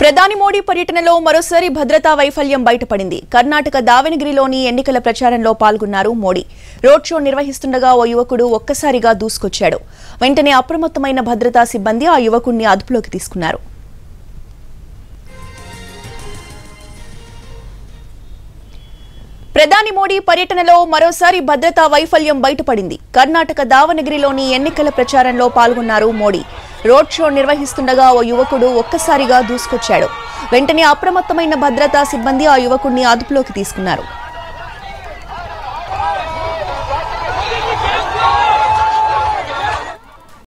ప్రధాని మోడీ పర్యటనలో మరోసారి భద్రతా వైఫల్యం బయటపడింది కర్ణాటక దావణగిరిలోని ఎన్నికల ప్రచారంలో పాల్గొన్నారు మోడీ రోడ్ షో నిర్వహిస్తుండగా ఓ యువకుడు ఒక్కసారిగా దూసుకొచ్చాడు వెంటనే అప్రమత్తమైన భద్రతా సిబ్బంది ఆ యువకుడిని అదుపులోకి తీసుకున్నారు ప్రధాని మోడీ పర్యటనలో మరోసారి భద్రతా వైఫల్యం బయటపడింది కర్ణాటక దావణగిరిలోని ఎన్నికల ప్రచారంలో పాల్గొన్నారు మోడీ రోడ్ షో నిర్వహిస్తుండగా ఓ యువకుడు ఒక్కసారిగా దూసుకొచ్చాడు వెంటనే అప్రమత్తమైన భద్రతా సిబ్బంది ఆ యువకుడిని అదుపులోకి తీసుకున్నారు